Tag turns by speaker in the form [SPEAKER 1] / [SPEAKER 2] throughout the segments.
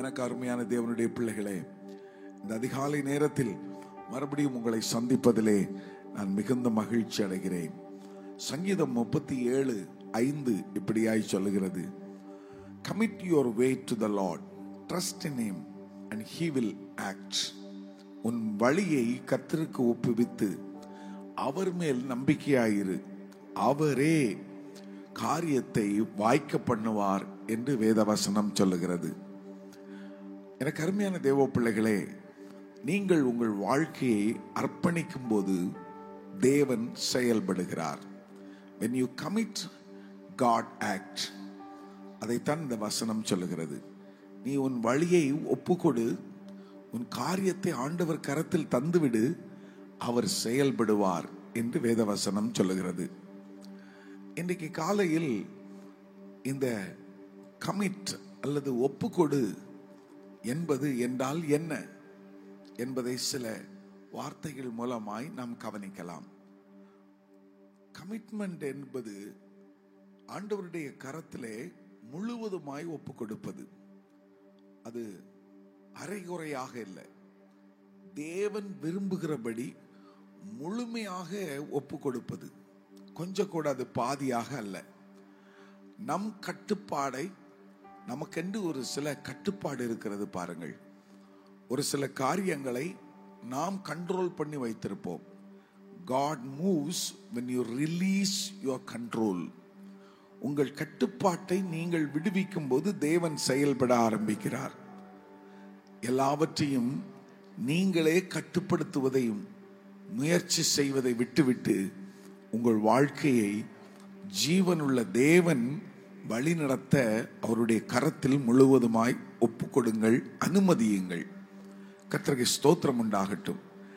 [SPEAKER 1] எனக்கு அருமையான தேவனுடைய பிள்ளைகளே இந்த அதிகாலை நேரத்தில் மறுபடியும் உங்களை சந்திப்பதிலே நான் மிகுந்த மகிழ்ச்சி அடைகிறேன் சங்கீதம் முப்பத்தி ஏழு ஐந்து இப்படியாய் சொல்லுகிறது commit your way to the Lord trust in him and he will act உன் வழியை கர்த்தருக்கு ஒப்புவித்து அவர் மேல் நம்பிக்கையாயிரு அவரே காரியத்தை வாய்க்க பண்ணுவார் என்று வேதவசனம் சொல்லுகிறது எனக்கு அருமையான தேவ பிள்ளைகளே நீங்கள் உங்கள் வாழ்க்கையை அர்ப்பணிக்கும் போது தேவன் செயல்படுகிறார் when you commit god act அதைத்தான் இந்த வசனம் சொல்லுகிறது நீ உன் வழியை ஒப்புக்கொடு உன் காரியத்தை ஆண்டவர் கரத்தில் தந்துவிடு அவர் செயல்படுவார் என்று வேதவசனம் சொல்லுகிறது இன்றைக்கு காலையில் இந்த கமிட் அல்லது ஒப்புக்கொடு என்பது என்றால் என்ன என்பதை சில வார்த்தைகள் மூலமாய் நாம் கவனிக்கலாம் கமிட்மெண்ட் என்பது ஆண்டவருடைய கரத்திலே முழுவதுமாய் ஒப்பு கொடுப்பது அது அரைகுறையாக இல்லை தேவன் விரும்புகிறபடி முழுமையாக ஒப்பு கொடுப்பது கொஞ்சம் கூட அது பாதியாக அல்ல நம் கட்டுப்பாடை நமக்கென்று ஒரு சில கட்டுப்பாடு இருக்கிறது பாருங்கள் ஒரு சில காரியங்களை நாம் கண்ட்ரோல் பண்ணி வைத்திருப்போம் God moves when you release your control உங்கள் கட்டுப்பாட்டை நீங்கள் விடுவிக்கும் போது தேவன் செயல்பட ஆரம்பிக்கிறார் எல்லாவற்றையும் நீங்களே கட்டுப்படுத்துவதையும் முயற்சி செய்வதை விட்டுவிட்டு உங்கள் வாழ்க்கையை ஜீவனுள்ள தேவன் வழிநடத்த அவருடைய கரத்தில் முழுவதுமாய் ஒப்புக்கொடுங்கள் அனுமதியுங்கள் கர்த்தருக்கு ஸ்தோத்திரம் உண்டாகட்டும்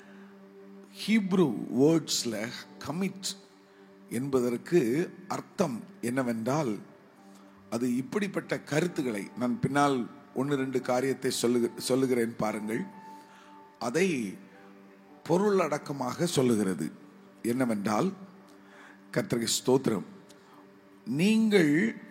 [SPEAKER 1] ஹீப்ரு வேர்ட்ஸ்ல கமிட் என்பதற்கு அர்த்தம் என்னவென்றால் அது இப்படிப்பட்ட கருத்துக்களை நான் பின்னால் ஒன்று ரெண்டு காரியத்தை சொல்லுக சொல்லுகிறேன் பாருங்கள் அதை பொருள் அடக்கமாக சொல்லுகிறது என்னவென்றால் கர்த்தருக்கு ஸ்தோத்திரம் நீங்கள்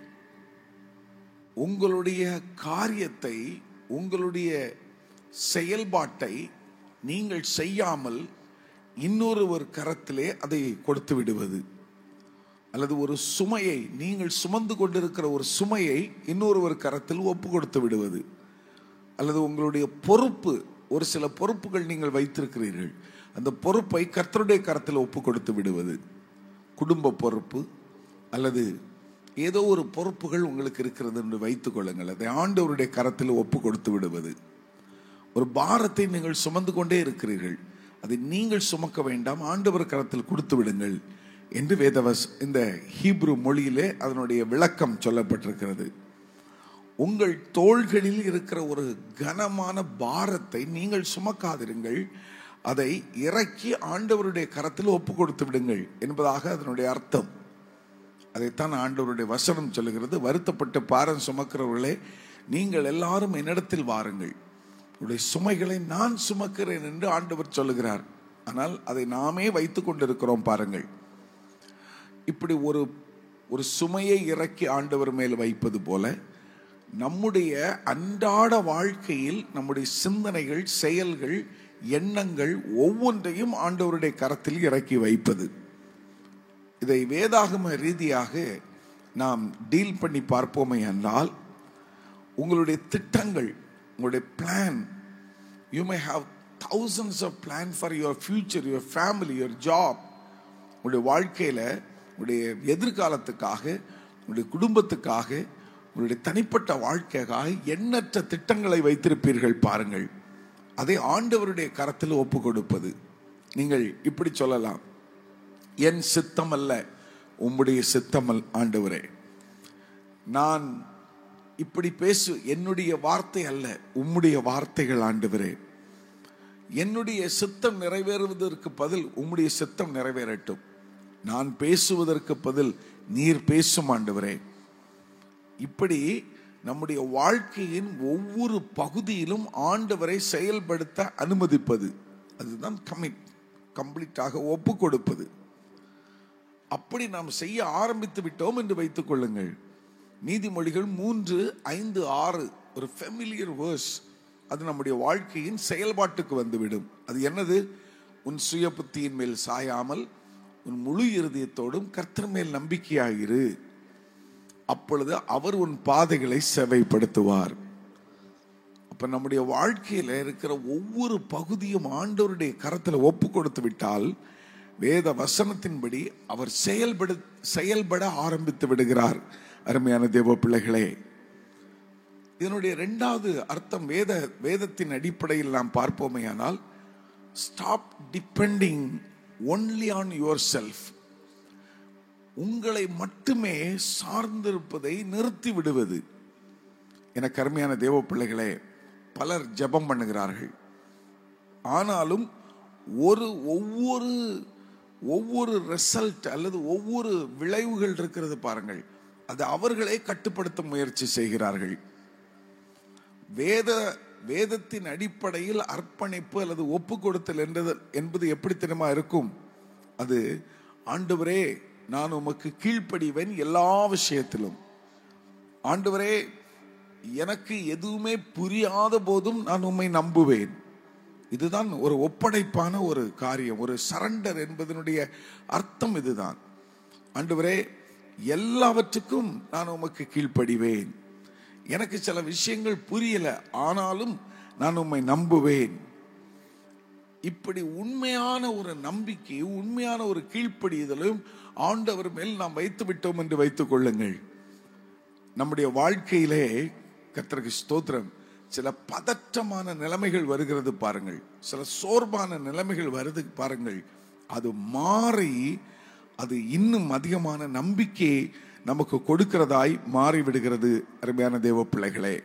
[SPEAKER 1] உங்களுடைய காரியத்தை உங்களுடைய செயல்பாட்டை நீங்கள் செய்யாமல் இன்னொருவர் கரத்திலே அதை கொடுத்து விடுவது அல்லது ஒரு சுமையை நீங்கள் சுமந்து கொண்டிருக்கிற ஒரு சுமையை இன்னொருவர் கரத்தில் ஒப்பு கொடுத்து விடுவது அல்லது உங்களுடைய பொறுப்பு ஒரு சில பொறுப்புகள் நீங்கள் வைத்திருக்கிறீர்கள் அந்த பொறுப்பை கர்த்தருடைய கரத்தில் ஒப்பு கொடுத்து விடுவது குடும்ப பொறுப்பு அல்லது ஏதோ ஒரு பொறுப்புகள் உங்களுக்கு இருக்கிறது என்று வைத்துக் கொள்ளுங்கள் அதை ஆண்டவருடைய கரத்தில் ஒப்பு கொடுத்து விடுவது ஒரு பாரத்தை நீங்கள் சுமந்து கொண்டே இருக்கிறீர்கள் அதை நீங்கள் சுமக்க வேண்டாம் ஆண்டவர் கரத்தில் கொடுத்து விடுங்கள் என்று வேதவஸ் இந்த ஹீப்ரு மொழியிலே அதனுடைய விளக்கம் சொல்லப்பட்டிருக்கிறது உங்கள் தோள்களில் இருக்கிற ஒரு கனமான பாரத்தை நீங்கள் சுமக்காதிருங்கள் அதை இறக்கி ஆண்டவருடைய கரத்தில் ஒப்பு கொடுத்து விடுங்கள் என்பதாக அதனுடைய அர்த்தம் அதைத்தான் ஆண்டவருடைய வசனம் சொல்லுகிறது வருத்தப்பட்டு பாரம் சுமக்கிறவர்களே நீங்கள் எல்லாரும் என்னிடத்தில் வாருங்கள் உடைய சுமைகளை நான் சுமக்கிறேன் என்று ஆண்டவர் சொல்லுகிறார் ஆனால் அதை நாமே வைத்துக் கொண்டிருக்கிறோம் பாருங்கள் இப்படி ஒரு ஒரு சுமையை இறக்கி ஆண்டவர் மேல் வைப்பது போல நம்முடைய அன்றாட வாழ்க்கையில் நம்முடைய சிந்தனைகள் செயல்கள் எண்ணங்கள் ஒவ்வொன்றையும் ஆண்டவருடைய கரத்தில் இறக்கி வைப்பது இதை வேதாகம ரீதியாக நாம் டீல் பண்ணி பார்ப்போமே என்றால் உங்களுடைய திட்டங்கள் உங்களுடைய plan you may have thousands of plan for your future your family your job உங்களுடைய வாழ்க்கையில் உங்களுடைய எதிர்காலத்துக்காக உங்களுடைய குடும்பத்துக்காக உங்களுடைய தனிப்பட்ட வாழ்க்கைக்காக எண்ணற்ற திட்டங்களை வைத்திருப்பீர்கள் பாருங்கள் அதை ஆண்டவருடைய கரத்தில் ஒப்பு கொடுப்பது நீங்கள் இப்படி சொல்லலாம் என் சித்தம் அல்ல உம்முடைய சித்தம் அல்ல ஆண்டவரே நான் இப்படி பேசு என்னுடைய வார்த்தை அல்ல உம்முடைய வார்த்தைகள் ஆண்டவரே என்னுடைய சித்தம் நிறைவேறுவதற்கு பதில் உம்முடைய சித்தம் நிறைவேறட்டும் நான் பேசுவதற்கு பதில் நீர் பேசும் ஆண்டவரே இப்படி நம்முடைய வாழ்க்கையின் ஒவ்வொரு பகுதியிலும் ஆண்டவரை செயல்படுத்த அனுமதிப்பது அதுதான் கமிட் கம்ப்ளீட்டாக ஒப்பு கொடுப்பது அப்படி நாம் செய்ய ஆரம்பித்து விட்டோம் என்று வைத்துக் கொள்ளுங்கள் நீதிமொழிகள் மூன்று ஐந்து ஆறு ஒரு ஃபெமிலியர் வேர்ஸ் அது நம்முடைய வாழ்க்கையின் செயல்பாட்டுக்கு வந்துவிடும் அது என்னது உன் சுய புத்தியின் மேல் சாயாமல் உன் முழு இருதயத்தோடும் கர்த்தர் மேல் நம்பிக்கையாயிரு அப்பொழுது அவர் உன் பாதைகளை செவைப்படுத்துவார் அப்ப நம்முடைய வாழ்க்கையில இருக்கிற ஒவ்வொரு பகுதியும் ஆண்டவருடைய கரத்துல ஒப்பு கொடுத்து விட்டால் வேத வசனத்தின்படி அவர் செயல்பட செயல்பட ஆரம்பித்து விடுகிறார் அருமையான தேவ பிள்ளைகளே இதனுடைய இரண்டாவது அர்த்தம் வேத வேதத்தின் அடிப்படையில் நாம் பார்ப்போமேயானால் stop depending only on yourself உங்களை மட்டுமே சார்ந்திருப்பதை நிறுத்தி விடுவது என கருமையான தேவ பிள்ளைகளே பலர் ஜெபம் பண்ணுகிறார்கள் ஆனாலும் ஒரு ஒவ்வொரு ஒவ்வொரு ரிசல்ட் அல்லது ஒவ்வொரு விளைவுகள் இருக்கிறது பாருங்கள் அது அவர்களே கட்டுப்படுத்த முயற்சி செய்கிறார்கள் வேத வேதத்தின் அடிப்படையில் அர்ப்பணிப்பு அல்லது ஒப்பு கொடுத்தல் என்றது என்பது எப்படி தெரியுமா இருக்கும் அது ஆண்டவரே நான் உமக்கு கீழ்ப்படிவேன் எல்லா விஷயத்திலும் ஆண்டவரே எனக்கு எதுவுமே புரியாத போதும் நான் உம்மை நம்புவேன் இதுதான் ஒரு ஒப்படைப்பான ஒரு காரியம் ஒரு சரண்டர் என்பதனுடைய அர்த்தம் இதுதான் ஆண்டவரே எல்லாவற்றுக்கும் நான் உமக்கு கீழ்ப்படிவேன் எனக்கு சில விஷயங்கள் புரியல ஆனாலும் நான் உம்மை நம்புவேன் இப்படி உண்மையான ஒரு நம்பிக்கை உண்மையான ஒரு கீழ்ப்படிதலும் ஆண்டவர் மேல் நாம் வைத்து விட்டோம் என்று வைத்துக் கொள்ளுங்கள் நம்முடைய வாழ்க்கையிலே கர்த்தருக்கு ஸ்தோத்திரம் சில பதற்றமான நிலைமைகள் வருகிறது பாருங்கள் சில சோர்வான நிலைமைகள் வருது பாருங்கள் அது மாறி அது இன்னும் அதிகமான நம்பிக்கையை நமக்கு கொடுக்கிறதாய் மாறிவிடுகிறது அருமையான தேவ பிள்ளைகளே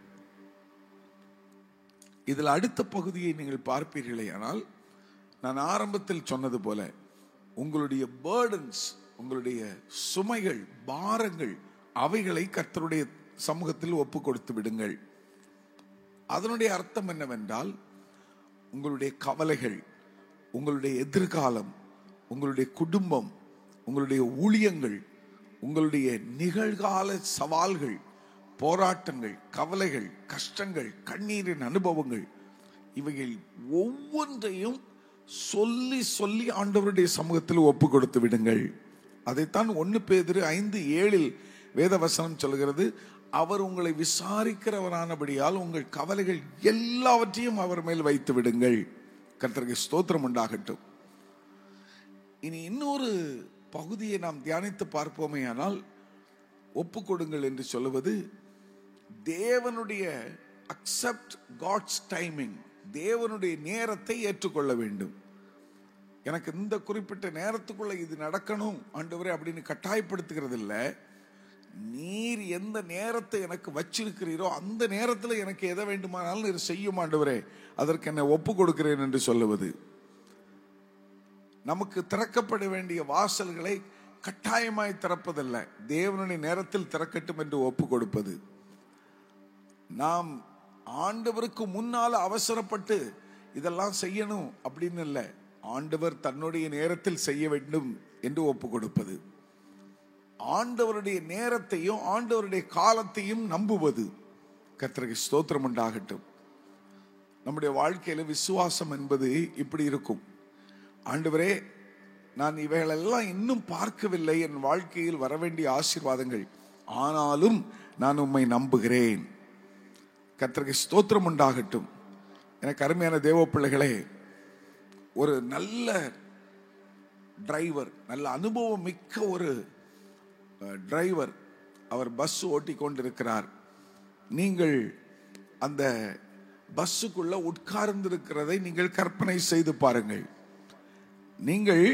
[SPEAKER 1] இதில் அடுத்த பகுதியை நீங்கள் பார்ப்பீர்களே ஆனால் நான் ஆரம்பத்தில் சொன்னது போல உங்களுடைய பேர்டன்ஸ் உங்களுடைய சுமைகள் பாரங்கள் அவைகளை கர்த்தருடைய சமூகத்தில் ஒப்பு கொடுத்து விடுங்கள் அதனுடைய அர்த்தம் என்னவென்றால் உங்களுடைய கவலைகள் உங்களுடைய எதிர்காலம் உங்களுடைய குடும்பம் உங்களுடைய ஊழியங்கள் உங்களுடைய நிகழ்கால சவால்கள் போராட்டங்கள் கவலைகள் கஷ்டங்கள் கண்ணீரின் அனுபவங்கள் இவைகள் ஒவ்வொன்றையும் சொல்லி சொல்லி ஆண்டவருடைய சமூகத்தில் ஒப்பு கொடுத்து விடுங்கள் அதைத்தான் ஒன்னு பேதிரு ஐந்து ஏழில் வேதவசனம் சொல்கிறது அவர் உங்களை விசாரிக்கிறவரானபடியால் உங்கள் கவலைகள் எல்லாவற்றையும் அவர் மேல் வைத்து விடுங்கள் கர்த்தருக்கு ஸ்தோத்திரம் உண்டாகட்டும் இனி இன்னொரு பகுதியை நாம் தியானித்து பார்ப்போமே ஆனால் ஒப்பு கொடுங்கள் என்று சொல்லுவது தேவனுடைய அக்செப்ட் காட்ஸ் டைமிங் தேவனுடைய நேரத்தை ஏற்றுக்கொள்ள வேண்டும் எனக்கு இந்த குறிப்பிட்ட நேரத்துக்குள்ள இது நடக்கணும் ஆண்டவரே அப்படின்னு கட்டாயப்படுத்துகிறது இல்லை நீர் எந்த நேரத்தை எனக்கு வச்சிருக்கிறீரோ அந்த நேரத்தில் எனக்கு எதை வேண்டுமானாலும் நீர் செய்யும் ஆண்டவரே அதற்கு என்னை ஒப்பு கொடுக்கிறேன் என்று சொல்லுவது நமக்கு திறக்கப்பட வேண்டிய வாசல்களை கட்டாயமாய் திறப்பதல்ல தேவனுடைய நேரத்தில் திறக்கட்டும் என்று ஒப்பு கொடுப்பது நாம் ஆண்டவருக்கு முன்னால அவசரப்பட்டு இதெல்லாம் செய்யணும் அப்படின்னு இல்லை ஆண்டவர் தன்னுடைய நேரத்தில் செய்ய வேண்டும் என்று ஒப்பு கொடுப்பது ஆண்டவருடைய நேரத்தையும் ஆண்டவருடைய காலத்தையும் நம்புவது கர்த்தருக்கு ஸ்தோத்திரம் உண்டாகட்டும் நம்முடைய வாழ்க்கையில விசுவாசம் என்பது இப்படி இருக்கும் ஆண்டவரே நான் இவைகளெல்லாம் இன்னும் பார்க்கவில்லை என் வாழ்க்கையில் வர வேண்டிய ஆசீர்வாதங்கள் ஆனாலும் நான் உம்மை நம்புகிறேன் கர்த்தருக்கு ஸ்தோத்திரம் உண்டாகட்டும் எனக்கு அருமையான தேவ பிள்ளைகளே ஒரு நல்ல டிரைவர் நல்ல அனுபவம் மிக்க ஒரு டிரைவர் அவர் பஸ் ஓட்டி கொண்டிருக்கிறார் நீங்கள் அந்த பஸ்ஸுக்குள்ள உட்கார்ந்திருக்கிறதை நீங்கள் கற்பனை செய்து பாருங்கள் நீங்கள்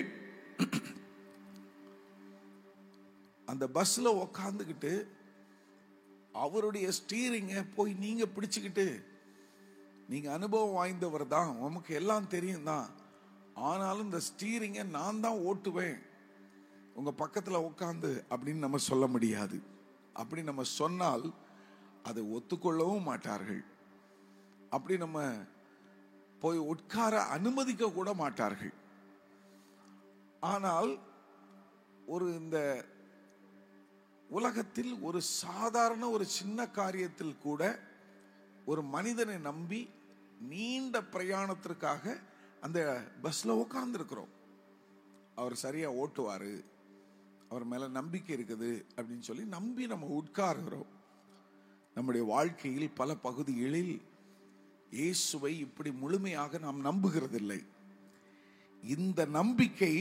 [SPEAKER 1] அந்த பஸ்ல உக்காந்துக்கிட்டு அவருடைய ஸ்டீரிங்கை போய் நீங்க பிடிச்சுக்கிட்டு நீங்க அனுபவம் வாய்ந்தவர் தான் உமக்கு எல்லாம் தெரியும் தான் ஆனாலும் இந்த ஸ்டீரிங்கை நான் தான் ஓட்டுவேன் உங்க பக்கத்துல உட்காந்து அப்படின்னு நம்ம சொல்ல முடியாது அப்படி நம்ம சொன்னால் அதை ஒத்துக்கொள்ளவும் மாட்டார்கள் அப்படி நம்ம போய் உட்கார அனுமதிக்க கூட மாட்டார்கள் ஆனால் ஒரு இந்த உலகத்தில் ஒரு சாதாரண ஒரு சின்ன காரியத்தில் கூட ஒரு மனிதனை நம்பி நீண்ட பிரயாணத்திற்காக அந்த பஸ்ல உட்கார்ந்துருக்கிறோம் அவர் சரியா ஓட்டுவாரு அவர் மேல நம்பிக்கை இருக்குது அப்படின்னு சொல்லி நம்பி நம்ம உட்காருகிறோம் நம்முடைய வாழ்க்கையில் பல பகுதிகளில் இயேசுவை இப்படி முழுமையாக நாம் நம்புகிறதில்லை இந்த நம்பிக்கை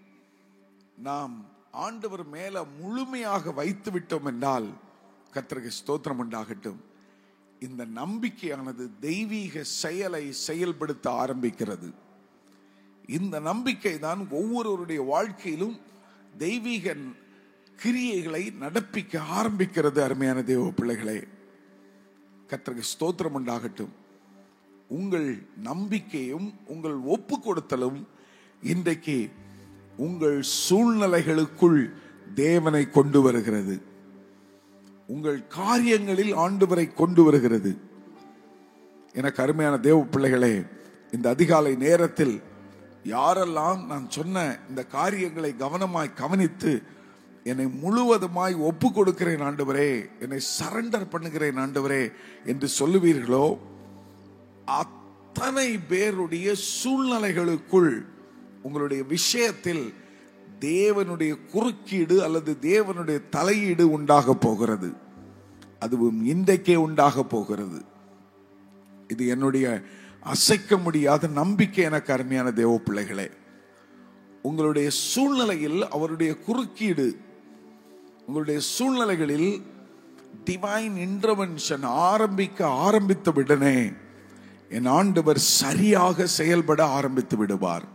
[SPEAKER 1] நாம் ஆண்டவர் மேல முழுமையாக வைத்து விட்டோம் என்றால் கர்த்தருக்கு ஸ்தோத்திரம் உண்டாகட்டும் இந்த நம்பிக்கையானது தெய்வீக செயலை செயல்படுத்த ஆரம்பிக்கிறது இந்த நம்பிக்கை தான் ஒவ்வொருவருடைய வாழ்க்கையிலும் தெய்வீக கிரியைகளை நடப்பிக்க ஆரம்பிக்கிறது அருமையான தேவ பிள்ளைகளே கர்த்தருக்கு ஸ்தோத்திரம் உண்டாகட்டும் உங்கள் நம்பிக்கையும் உங்கள் ஒப்பு கொடுத்தலும் இன்றைக்கு உங்கள் சூழ்நிலைகளுக்குள் தேவனை கொண்டு வருகிறது உங்கள் காரியங்களில் ஆண்டவரை கொண்டு வருகிறது எனக்கு அருமையான தேவ பிள்ளைகளே இந்த அதிகாலை நேரத்தில் யாரெல்லாம் நான் சொன்ன இந்த காரியங்களை கவனமாய் கவனித்து என்னை முழுவதுமாய் ஒப்பு கொடுக்கிறேன் ஆண்டவரே என்னை சரண்டர் பண்ணுகிறேன் ஆண்டவரே என்று சொல்லுவீர்களோ அத்தனை பேருடைய சூழ்நிலைகளுக்குள் உங்களுடைய விஷயத்தில் தேவனுடைய குறுக்கீடு அல்லது தேவனுடைய தலையீடு உண்டாக போகிறது அதுவும் இன்றைக்கே உண்டாக போகிறது இது என்னுடைய அசைக்க முடியாத நம்பிக்கை எனக்கு அருமையான தேவ பிள்ளைகளே உங்களுடைய சூழ்நிலையில் அவருடைய குறுக்கீடு உங்களுடைய சூழ்நிலைகளில் டிவைன் இன்டர்வென்ஷன் ஆரம்பிக்க ஆரம்பித்த உடனே என் ஆண்டவர் சரியாக செயல்பட ஆரம்பித்து விடுவார்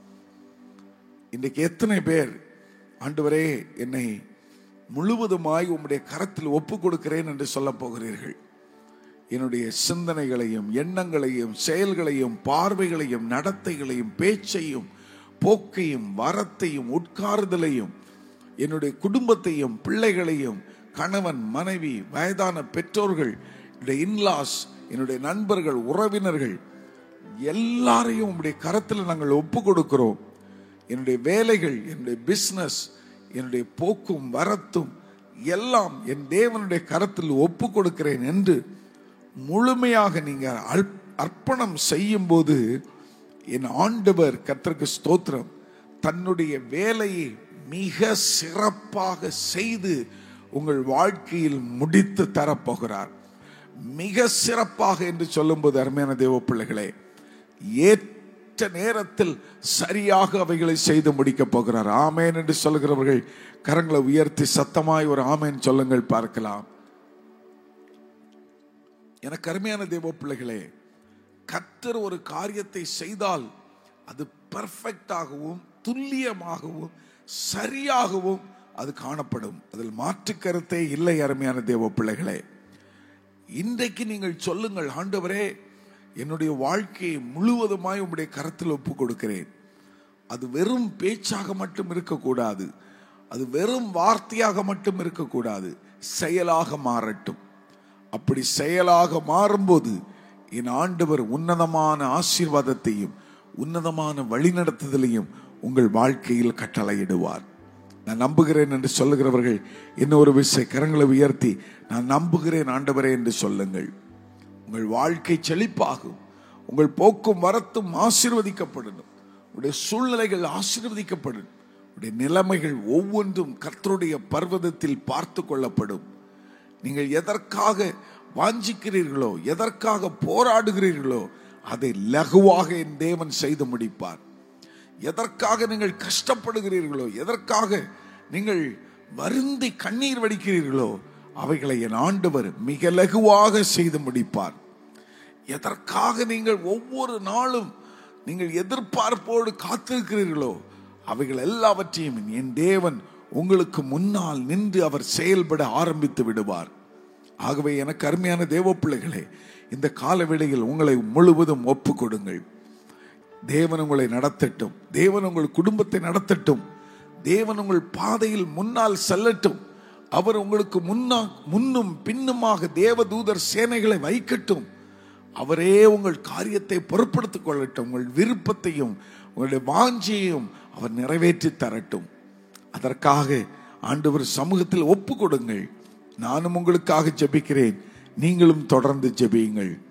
[SPEAKER 1] இன்றைக்கு எத்தனை பேர் ஆண்டவரே என்னை முழுவதுமாய் உம்முடைய கரத்தில் ஒப்பு கொடுக்கிறேன் என்று சொல்ல போகிறீர்கள் என்னுடைய சிந்தனைகளையும் எண்ணங்களையும் செயல்களையும் பார்வைகளையும் நடத்தைகளையும் பேச்சையும் போக்கையும் வரத்தையும் உட்காருதலையும் என்னுடைய குடும்பத்தையும் பிள்ளைகளையும் கணவன் மனைவி வயதான பெற்றோர்கள் என்னுடைய இன்லாஸ் என்னுடைய நண்பர்கள் உறவினர்கள் எல்லாரையும் உங்களுடைய கரத்தில் நாங்கள் ஒப்பு கொடுக்கிறோம் என்னுடைய வேலைகள் என்னுடைய பிசினஸ் என்னுடைய போக்கும் வரத்தும் எல்லாம் என் தேவனுடைய கரத்தில் ஒப்பு கொடுக்கிறேன் என்று முழுமையாக நீங்க அர்ப்- அர்ப்பணம் செய்யும் போது என் ஆண்டவர் கர்த்தருக்கு ஸ்தோத்திரம் தன்னுடைய வேலையை மிக சிறப்பாக செய்து உங்கள் வாழ்க்கையில் முடித்து தரப்போகிறார் மிக சிறப்பாக என்று சொல்லும்போது அருமையான தேவ பிள்ளைகளே ஏற்ற நேரத்தில் சரியாக அவைகளை செய்து முடிக்கப் போகிறார் ஆமேன் என்று சொல்கிறவர்கள் கரங்களை உயர்த்தி சத்தமாய் ஒரு ஆமேன் சொல்லுங்கள் பார்க்கலாம் எனக்கு அருமையான தேவ பிள்ளைகளே கர்த்தர் ஒரு காரியத்தை செய்தால் அது பெர்ஃபெக்டாகவும் துல்லியமாகவும் சரியாகவும் அது காணப்படும் அதில் மாற்று கருத்தே இல்லை அருமையான தேவ பிள்ளைகளே இன்றைக்கு நீங்கள் சொல்லுங்கள் ஆண்டவரே என்னுடைய வாழ்க்கையை முழுவதுமாய் உம்முடைய கரத்தில் ஒப்பு கொடுக்கிறேன் அது வெறும் பேச்சாக மட்டும் இருக்கக்கூடாது அது வெறும் வார்த்தையாக மட்டும் இருக்கக்கூடாது செயலாக மாறட்டும் அப்படி செயலாக மாறும்போது என் ஆண்டவர் உன்னதமான ஆசீர்வாதத்தையும் உன்னதமான வழிநடத்துதலையும் உங்கள் வாழ்க்கையில் கட்டளையிடுவார் நான் நம்புகிறேன் என்று சொல்லுகிறவர்கள் இன்னொரு விஷய கரங்களை உயர்த்தி நான் நம்புகிறேன் ஆண்டவரே என்று சொல்லுங்கள் உங்கள் வாழ்க்கை செழிப்பாகும் உங்கள் போக்கும் வரத்தும் ஆசீர்வதிக்கப்படணும் உங்களுடைய சூழ்நிலைகள் ஆசீர்வதிக்கப்படும் உங்களுடைய நிலைமைகள் ஒவ்வொன்றும் கர்த்தருடைய பர்வதத்தில் பார்த்து கொள்ளப்படும் நீங்கள் எதற்காக வாஞ்சிக்கிறீர்களோ எதற்காக போராடுகிறீர்களோ அதை லகுவாக என் தேவன் செய்து முடிப்பார் எதற்காக நீங்கள் கஷ்டப்படுகிறீர்களோ எதற்காக நீங்கள் வருந்தி கண்ணீர் வடிக்கிறீர்களோ அவைகளை என் ஆண்டவர் மிக லகுவாக செய்து முடிப்பார் எதற்காக நீங்கள் ஒவ்வொரு நாளும் நீங்கள் எதிர்பார்ப்போடு காத்திருக்கிறீர்களோ அவைகள் எல்லாவற்றையும் என் தேவன் உங்களுக்கு முன்னால் நின்று அவர் செயல்பட ஆரம்பித்து விடுவார் ஆகவே எனக்கு அருமையான தேவ பிள்ளைகளே இந்த காலவேளையில் உங்களை முழுவதும் ஒப்பு கொடுங்கள் தேவன் உங்களை நடத்தட்டும் தேவன் உங்கள் குடும்பத்தை நடத்தட்டும் தேவன் உங்கள் பாதையில் முன்னால் செல்லட்டும் அவர் உங்களுக்கு முன்னா முன்னும் பின்னுமாக தேவதூதர் சேனைகளை வைக்கட்டும் அவரே உங்கள் காரியத்தை பொருட்படுத்திக் கொள்ளட்டும் உங்கள் விருப்பத்தையும் உங்களுடைய வாஞ்சியையும் அவர் நிறைவேற்றி தரட்டும் அதற்காக ஆண்டவர் சமூகத்தில் ஒப்பு கொடுங்கள் நானும் உங்களுக்காக ஜெபிக்கிறேன் நீங்களும் தொடர்ந்து ஜெபியுங்கள்